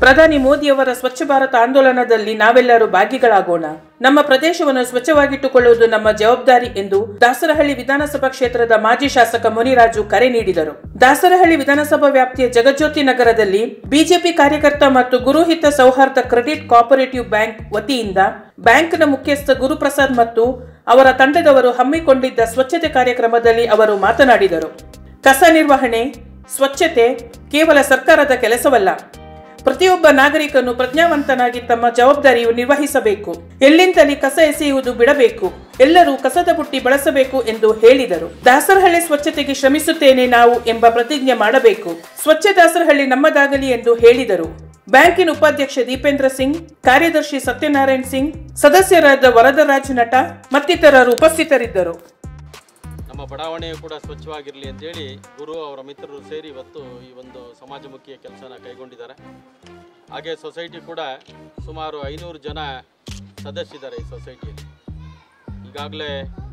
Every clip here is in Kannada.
ಪ್ರಧಾನಿ ಮೋದಿಯವರ ಸ್ವಚ್ಛ ಭಾರತ ಆಂದೋಲನದಲ್ಲಿ ನಾವೆಲ್ಲರೂ ಭಾಗಿಗಳಾಗೋಣ ನಮ್ಮ ಪ್ರದೇಶವನ್ನು ಸ್ವಚ್ಛವಾಗಿಟ್ಟುಕೊಳ್ಳುವುದು ನಮ್ಮ ಜವಾಬ್ದಾರಿ ಎಂದು ದಾಸರಹಳ್ಳಿ ವಿಧಾನಸಭಾ ಕ್ಷೇತ್ರದ ಮಾಜಿ ಶಾಸಕ ಮುನಿರಾಜು ಕರೆ ನೀಡಿದರು ದಾಸರಹಳ್ಳಿ ವಿಧಾನಸಭಾ ವ್ಯಾಪ್ತಿಯ ಜಗಜ್ಯೋತಿ ನಗರದಲ್ಲಿ ಬಿಜೆಪಿ ಕಾರ್ಯಕರ್ತ ಮತ್ತು ಗುರುಹಿತ ಸೌಹಾರ್ದ ಕ್ರೆಡಿಟ್ ಕೋಆಪರೇಟಿವ್ ಬ್ಯಾಂಕ್ ವತಿಯಿಂದ ಬ್ಯಾಂಕ್ನ ಮುಖ್ಯಸ್ಥ ಗುರುಪ್ರಸಾದ್ ಮತ್ತು ಅವರ ತಂಡದವರು ಹಮ್ಮಿಕೊಂಡಿದ್ದ ಸ್ವಚ್ಛತೆ ಕಾರ್ಯಕ್ರಮದಲ್ಲಿ ಅವರು ಮಾತನಾಡಿದರು ಕಸ ನಿರ್ವಹಣೆ ಸ್ವಚ್ಛತೆ ಕೇವಲ ಸರ್ಕಾರದ ಕೆಲಸವಲ್ಲ ಪ್ರತಿಯೊಬ್ಬ ನಾಗರಿಕನು ಪ್ರಜ್ಞಾವಂತನಾಗಿ ತಮ್ಮ ಜವಾಬ್ದಾರಿಯು ನಿರ್ವಹಿಸಬೇಕು ಎಲ್ಲಿಂದಲಿ ಕಸ ಎಸೆಯುವುದು ಬಿಡಬೇಕು ಎಲ್ಲರೂ ಕಸದ ಬುಟ್ಟಿ ಬಳಸಬೇಕು ಎಂದು ಹೇಳಿದರು ದಾಸರಹಳ್ಳಿ ಸ್ವಚ್ಛತೆಗೆ ಶ್ರಮಿಸುತ್ತೇನೆ ನಾವು ಎಂಬ ಪ್ರತಿಜ್ಞೆ ಮಾಡಬೇಕು ಸ್ವಚ್ಛ ದಾಸರಹಳ್ಳಿ ನಮ್ಮದಾಗಲಿ ಎಂದು ಹೇಳಿದರು ಬ್ಯಾಂಕಿನ ಉಪಾಧ್ಯಕ್ಷ ದೀಪೇಂದ್ರ ಸಿಂಗ್ ಕಾರ್ಯದರ್ಶಿ ಸತ್ಯನಾರಾಯಣ್ ಸಿಂಗ್ ಸದಸ್ಯರಾದ ವರದರಾಜ್ ನಟ ಮತ್ತಿತರರು ಉಪಸ್ಥಿತರಿದ್ದರು ನಮ್ಮ ಬಡಾವಣೆಯು ಕೂಡ ಸ್ವಚ್ಛವಾಗಿರಲಿ ಅಂತೇಳಿ ಗುರು ಅವರ ಮಿತ್ರರು ಸೇರಿ ಇವತ್ತು ಈ ಒಂದು ಸಮಾಜಮುಖಿಯ ಕೆಲಸನ ಕೈಗೊಂಡಿದ್ದಾರೆ ಹಾಗೆ ಸೊಸೈಟಿ ಕೂಡ ಸುಮಾರು ಐನೂರು ಜನ ಸದಸ್ಯರಿದ್ದಾರೆ ಈ ಸೊಸೈಟಿಯಲ್ಲಿ ಈಗಾಗಲೇ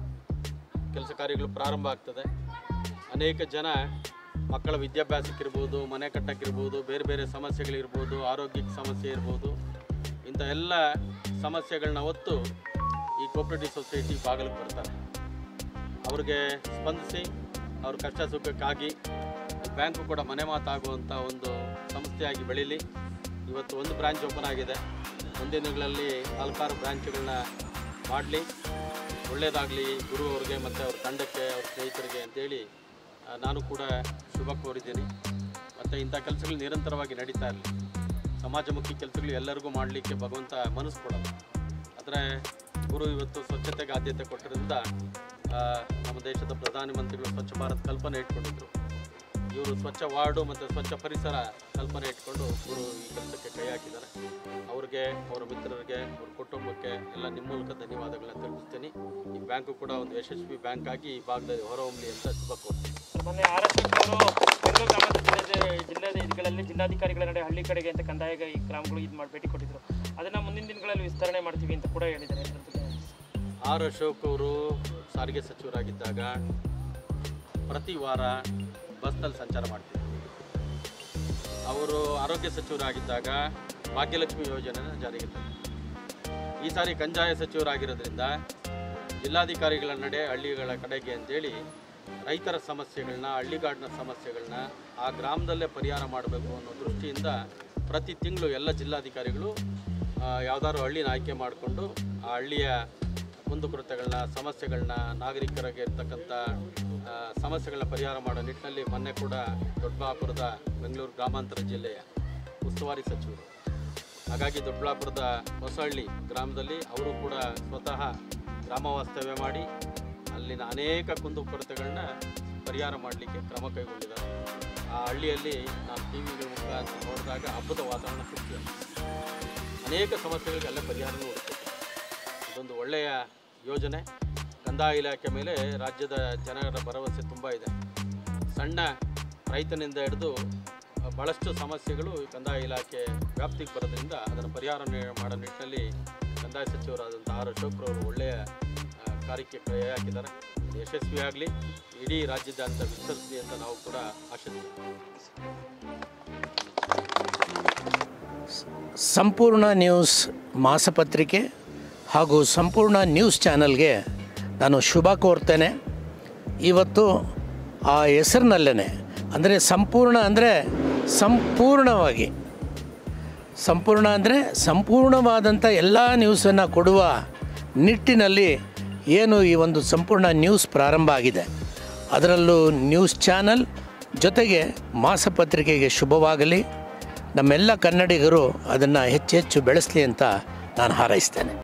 ಕೆಲಸ ಕಾರ್ಯಗಳು ಪ್ರಾರಂಭ ಆಗ್ತದೆ ಅನೇಕ ಜನ ಮಕ್ಕಳ ವಿದ್ಯಾಭ್ಯಾಸಕ್ಕಿರ್ಬೋದು ಮನೆ ಕಟ್ಟಕ್ಕಿರ್ಬೋದು ಬೇರೆ ಬೇರೆ ಸಮಸ್ಯೆಗಳಿರ್ಬೋದು ಆರೋಗ್ಯಕ್ಕೆ ಸಮಸ್ಯೆ ಇರ್ಬೋದು ಇಂಥ ಎಲ್ಲ ಸಮಸ್ಯೆಗಳನ್ನ ಹೊತ್ತು ಈ ಕೋಪರೇಟಿವ್ ಸೊಸೈಟಿ ಬಾಗಿಲಿಗೆ ಬರ್ತಾರೆ ಅವ್ರಿಗೆ ಸ್ಪಂದಿಸಿ ಅವ್ರ ಕಷ್ಟ ಸುಖಕ್ಕಾಗಿ ಬ್ಯಾಂಕು ಕೂಡ ಮನೆ ಮಾತಾಗುವಂಥ ಒಂದು ಸಂಸ್ಥೆಯಾಗಿ ಬೆಳೀಲಿ ಇವತ್ತು ಒಂದು ಬ್ರಾಂಚ್ ಓಪನ್ ಆಗಿದೆ ಮುಂದಿನ ದಿನಗಳಲ್ಲಿ ನಾಲ್ಕಾರು ಬ್ರಾಂಚ್ಗಳನ್ನ ಮಾಡಲಿ ಒಳ್ಳೆಯದಾಗಲಿ ಗುರು ಅವ್ರಿಗೆ ಮತ್ತು ಅವ್ರ ತಂಡಕ್ಕೆ ಅವ್ರ ಸ್ನೇಹಿತರಿಗೆ ಅಂತೇಳಿ ಆ, ನಾನು ಕೂಡ ಶುಭ ಕೋರಿದ್ದೀನಿ ಮತ್ತು ಇಂಥ ಕೆಲಸಗಳು ನಿರಂತರವಾಗಿ ನಡೀತಾ ಇರಲಿ ಸಮಾಜಮುಖಿ ಕೆಲಸಗಳು ಎಲ್ಲರಿಗೂ ಮಾಡಲಿಕ್ಕೆ ಭಗವಂತ ಮನಸ್ಸು ಕೊಡೋದು ಆದರೆ ಗುರು ಇವತ್ತು ಸ್ವಚ್ಛತೆಗೆ ಆದ್ಯತೆ ಕೊಟ್ಟಿರೋದ್ರಿಂದ ಆ, ನಮ್ಮ ದೇಶದ ಪ್ರಧಾನಮಂತ್ರಿಗಳು ಸ್ವಚ್ಛ ಭಾರತ್ ಕಲ್ಪನೆ ಇಟ್ಕೊಂಡಿದ್ರು ಇವರು ಸ್ವಚ್ಛ ವಾರ್ಡು ಮತ್ತು ಸ್ವಚ್ಛ ಪರಿಸರ ಕಲ್ಪನೆ ಇಟ್ಕೊಂಡು ಗುರು ಈ ಕೆಲಸಕ್ಕೆ ಕೈ ಹಾಕಿದ್ದಾರೆ ಅವ್ರಿಗೆ ಅವರ ಮಿತ್ರರಿಗೆ ಅವ್ರ ಕುಟುಂಬಕ್ಕೆ ಎಲ್ಲ ನಿಮ್ಮ ಮೂಲಕ ಧನ್ಯವಾದಗಳನ್ನ ತಿಳಿಸ್ತೀನಿ ಈ ಬ್ಯಾಂಕು ಕೂಡ ಒಂದು ಯಶಸ್ವಿ ಬ್ಯಾಂಕ್ ಆಗಿ ಈ ಭಾಗದಲ್ಲಿ ಹೊರಹೊಮ್ಮಲಿ ಅಂತ ಶುಭ ಕೋರ್ತೀನಿ ಮೊನ್ನೆ ಆರ್ ಎಸ್ ಎಸ್ ಅವರು ಬೆಂಗಳೂರು ಗ್ರಾಮಾಂತರ ಜಿಲ್ಲೆ ಜಿಲ್ಲೆಯ ಇದಗಳಲ್ಲಿ ಜಿಲ್ಲಾಧಿಕಾರಿಗಳ ನಡೆ ಹಳ್ಳಿ ಕಡೆಗೆ ಅಂತ ಕಂದಾಯ ಈ ಗ್ರಾಮಗಳು ಇದು ಮಾಡಿ ಭೇಟಿ ಕೊಟ್ಟಿದ್ರು ಅದನ್ನ ಮುಂದಿನ ದಿನಗಳಲ್ಲಿ ವಿಸ್ತರಣೆ ಮಾಡ್ತೀವಿ ಅಂತ ಕೂಡ ಹೇಳಿದ್ದಾರೆ ಅದ್ರ ಬಗ್ಗೆ ಆರ್ ಅಶೋಕ್ ಅವರು ಸಾರಿಗೆ ಸಚಿವರಾಗಿದ್ದಾಗ ಪ್ರತಿ ವಾರ ಬಸ್ನಲ್ಲಿ ಸಂಚಾರ ಮಾಡ್ತಿದ್ರು ಅವರು ಆರೋಗ್ಯ ಸಚಿವರಾಗಿದ್ದಾಗ ಭಾಗ್ಯಲಕ್ಷ್ಮಿ ಯೋಜನೆನ ಜಾರಿಗೆ ತಂದರು ಈ ಸಾರಿ ಕಂದಾಯ ಸಚಿವರಾಗಿರೋದ್ರಿಂದ ಜಿಲ್ಲಾಧಿಕಾರಿಗಳ ನಡೆ ಹಳ್ಳಿಗಳ ಕಡೆಗೆ ಅಂತೇಳಿ ರೈತರ ಸಮಸ್ಯೆಗಳನ್ನ ಹಳ್ಳಿಗಾಡಿನ ಸಮಸ್ಯೆಗಳನ್ನ ಆ ಗ್ರಾಮದಲ್ಲೇ ಪರಿಹಾರ ಮಾಡಬೇಕು ಅನ್ನೋ ದೃಷ್ಟಿಯಿಂದ ಪ್ರತಿ ತಿಂಗಳು ಎಲ್ಲ ಜಿಲ್ಲಾಧಿಕಾರಿಗಳು ಯಾವುದಾದ್ರು ಹಳ್ಳಿನ ಆಯ್ಕೆ ಮಾಡಿಕೊಂಡು ಆ ಹಳ್ಳಿಯ ಕುಂದುಕೊರತೆಗಳನ್ನ ಸಮಸ್ಯೆಗಳನ್ನ ನಾಗರಿಕರಿಗೆ ಇರ್ತಕ್ಕಂಥ ಆ, ಸಮಸ್ಯೆಗಳನ್ನ ಪರಿಹಾರ ಮಾಡೋ ನಿಟ್ಟಿನಲ್ಲಿ ಮೊನ್ನೆ ಕೂಡ ದೊಡ್ಡಬಳ್ಳಾಪುರದ ಬೆಂಗಳೂರು ಗ್ರಾಮಾಂತರ ಜಿಲ್ಲೆಯ ಉಸ್ತುವಾರಿ ಸಚಿವರು ಹಾಗಾಗಿ ದೊಡ್ಡಬಳ್ಳಾಪುರದ ಹೊಸಹಳ್ಳಿ ಗ್ರಾಮದಲ್ಲಿ ಅವರು ಕೂಡ ಸ್ವತಃ ಗ್ರಾಮ ವಾಸ್ತವ್ಯ ಮಾಡಿ ಅಲ್ಲಿನ ಅನೇಕ ಕುಂದುಕೊರತೆಗಳನ್ನ ಪರಿಹಾರ ಮಾಡಲಿಕ್ಕೆ ಕ್ರಮ ಕೈಗೊಂಡಿದ್ದಾರೆ ಆ ಹಳ್ಳಿಯಲ್ಲಿ ನಾವು ಟಿ ವಿಗಳ ಮುಖಾಂತರ ನೋಡಿದಾಗ ಹಬ್ಬದ ವಾತಾವರಣ ಸೃಷ್ಟಿಯಾಗಿದೆ ಅನೇಕ ಸಮಸ್ಯೆಗಳಿಗೆ ಅಲ್ಲೇ ಪರಿಹಾರನೂ ಹುಡುಕುತ್ತೆ ಇದೊಂದು ಒಳ್ಳೆಯ ಯೋಜನೆ ಕಂದಾಯ ಇಲಾಖೆ ಮೇಲೆ ರಾಜ್ಯದ ಜನರ ಭರವಸೆ ತುಂಬ ಇದೆ ಸಣ್ಣ ರೈತನಿಂದ ಹಿಡಿದು ಭಾಳಷ್ಟು ಸಮಸ್ಯೆಗಳು ಈ ಕಂದಾಯ ಇಲಾಖೆ ವ್ಯಾಪ್ತಿಗೆ ಬರೋದ್ರಿಂದ ಅದನ್ನು ಪರಿಹಾರ ನೀ- ಮಾಡೋ ನಿಟ್ಟಿನಲ್ಲಿ ಕಂದಾಯ ಸಚಿವರಾದಂಥ ಆರ್ ಅಶೋಕ್ರವರು ಒಳ್ಳೆಯ ಆ, ಕಾರ್ಯಕ್ಕೆ ಕೈ ಹಾಕಿದ್ದಾರೆ ಇದು ಯಶಸ್ವಿಯಾಗಲಿ ಇಡೀ ರಾಜ್ಯದಾದ್ಯಂತ ವಿಸ್ತರಿಸಲಿ ಅಂತ ನಾವು ಕೂಡ ಆಶಿಸ್ತೀವಿ ಸಂಪೂರ್ಣ ನ್ಯೂಸ್ ಮಾಸಪತ್ರಿಕೆ ಹಾಗೂ ಸಂಪೂರ್ಣ ನ್ಯೂಸ್ ಚಾನಲ್ಗೆ ನಾನು ಶುಭ ಕೋರ್ತೇನೆ ಇವತ್ತು ಆ ಹೆಸರಿನಲ್ಲೇ ಅಂದರೆ ಸಂಪೂರ್ಣ ಅಂದರೆ ಸಂಪೂರ್ಣವಾಗಿ ಸಂಪೂರ್ಣ ಅಂದರೆ ಸಂಪೂರ್ಣವಾದಂಥ ಎಲ್ಲ ನ್ಯೂಸನ್ನು ಕೊಡುವ ನಿಟ್ಟಿನಲ್ಲಿ ಏನು ಈ ಒಂದು ಸಂಪೂರ್ಣ ನ್ಯೂಸ್ ಪ್ರಾರಂಭ ಆಗಿದೆ ಅದರಲ್ಲೂ ನ್ಯೂಸ್ ಚಾನಲ್ ಜೊತೆಗೆ ಮಾಸಪತ್ರಿಕೆಗೆ ಶುಭವಾಗಲಿ ನಮ್ಮೆಲ್ಲ ಕನ್ನಡಿಗರು ಅದನ್ನು ಹೆಚ್ಚೆಚ್ಚು ಬೆಳೆಸಲಿ ಅಂತ ನಾನು ಹಾರೈಸ್ತೇನೆ